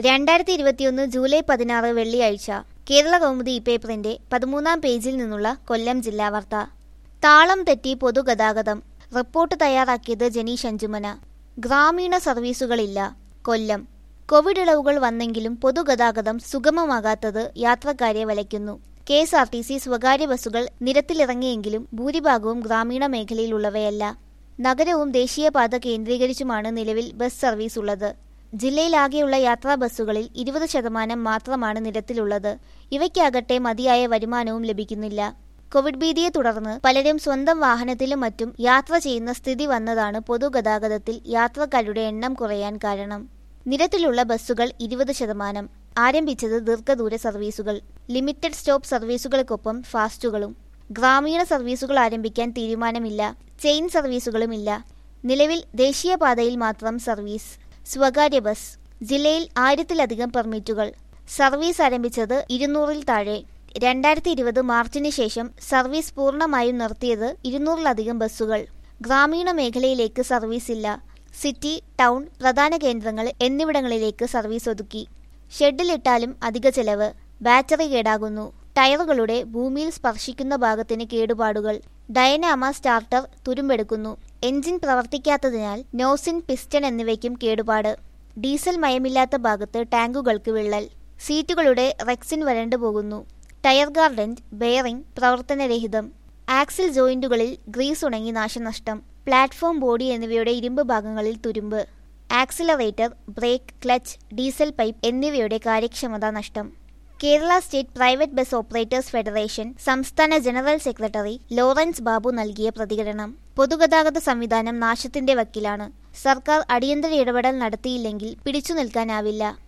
രണ്ടായിരത്തി ഇരുപത്തിയൊന്ന് ജൂലൈ പതിനാറ് വെള്ളിയാഴ്ച കേരള കൗമുദി പേപ്പറിന്റെ പതിമൂന്നാം പേജിൽ നിന്നുള്ള കൊല്ലം ജില്ലാ വാർത്ത താളം തെറ്റി പൊതുഗതാഗതം റിപ്പോർട്ട് തയ്യാറാക്കിയത് ജനീഷ് അഞ്ചുമന ഗ്രാമീണ സർവീസുകളില്ല കൊല്ലം കോവിഡ് ഇളവുകൾ വന്നെങ്കിലും പൊതുഗതാഗതം സുഗമമാകാത്തത് യാത്രക്കാരെ വലയ്ക്കുന്നു K S R T C സ്വകാര്യ ബസ്സുകൾ നിരത്തിലിറങ്ങിയെങ്കിലും ഭൂരിഭാഗവും ഗ്രാമീണ മേഖലയിലുള്ളവയല്ല നഗരവും ദേശീയപാത കേന്ദ്രീകരിച്ചുമാണ് നിലവിൽ ബസ് സർവീസ് ഉള്ളത് ജില്ലയിലാകെയുള്ള യാത്രാ ബസ്സുകളിൽ ഇരുപത് ശതമാനം മാത്രമാണ് നിരത്തിലുള്ളത് ഇവയ്ക്കാകട്ടെ മതിയായ വരുമാനവും ലഭിക്കുന്നില്ല കോവിഡ് ഭീതിയെ തുടർന്ന് പലരും സ്വന്തം വാഹനത്തിലും മറ്റും യാത്ര ചെയ്യുന്ന സ്ഥിതി വന്നതാണ് പൊതുഗതാഗതത്തിൽ യാത്രക്കാരുടെ എണ്ണം കുറയാൻ കാരണം നിരത്തിലുള്ള ബസ്സുകൾ ഇരുപത് ശതമാനം ആരംഭിച്ചത് ദീർഘദൂര സർവീസുകൾ ലിമിറ്റഡ് സ്റ്റോപ്പ് സർവീസുകൾക്കൊപ്പം ഫാസ്റ്റുകളും ഗ്രാമീണ സർവീസുകൾ ആരംഭിക്കാൻ തീരുമാനമില്ല ചെയിൻ സർവീസുകളുമില്ല നിലവിൽ ദേശീയപാതയിൽ മാത്രം സർവീസ് സ്വകാര്യ ബസ് ജില്ലയിൽ ആയിരത്തിലധികം പെർമിറ്റുകൾ സർവീസ് ആരംഭിച്ചത് ഇരുന്നൂറിൽ താഴെ രണ്ടായിരത്തി ഇരുപത് മാർച്ചിന് ശേഷം സർവീസ് പൂർണ്ണമായും നിർത്തിയത് ഇരുന്നൂറിലധികം ബസ്സുകൾ ഗ്രാമീണ മേഖലയിലേക്ക് സർവീസ് ഇല്ല സിറ്റി ടൗൺ പ്രധാന കേന്ദ്രങ്ങൾ എന്നിവിടങ്ങളിലേക്ക് സർവീസ് ഒതുക്കി ഷെഡിലിട്ടാലും അധിക ചെലവ് ബാറ്ററി കേടാകുന്നു ടയറുകളുടെ ഭൂമിയിൽ സ്പർശിക്കുന്ന ഭാഗത്തിന് കേടുപാടുകൾ ഡയനാമ സ്റ്റാർട്ടർ തുരുമ്പെടുക്കുന്നു എഞ്ചിൻ പ്രവർത്തിക്കാത്തതിനാൽ നോസിൻ പിസ്റ്റൺ എന്നിവയ്ക്കും കേടുപാട് ഡീസൽ മയമില്ലാത്ത ഭാഗത്ത് ടാങ്കുകൾക്ക് വിള്ളൽ സീറ്റുകളുടെ റെക്സിൻ വരണ്ടു പോകുന്നു ടയർ ഗാർഡന്റ് ബെയറിംഗ് പ്രവർത്തനരഹിതം ആക്സിൽ ജോയിന്റുകളിൽ ഗ്രീസ് ഉണങ്ങി നാശനഷ്ടം പ്ലാറ്റ്ഫോം ബോഡി എന്നിവയുടെ ഇരുമ്പ് ഭാഗങ്ങളിൽ തുരുമ്പ് accelerator brake clutch diesel pipe എന്നിവയുടെ കാര്യക്ഷമത നഷ്ടം Kerala state private bus operators federation സംസ്ഥാന ജനറൽ സെക്രട്ടറി ലോറൻസ് ബാബു നൽകിയ പ്രതികരണം പൊതുഗതാഗത സംവിധാനം നാശത്തിന്റെ വക്കിലാണ് സർക്കാർ അടിയന്തര ഇടപെടൽ നടത്തിയില്ലെങ്കിൽ പിടിച്ചു നിൽക്കാനാവില്ല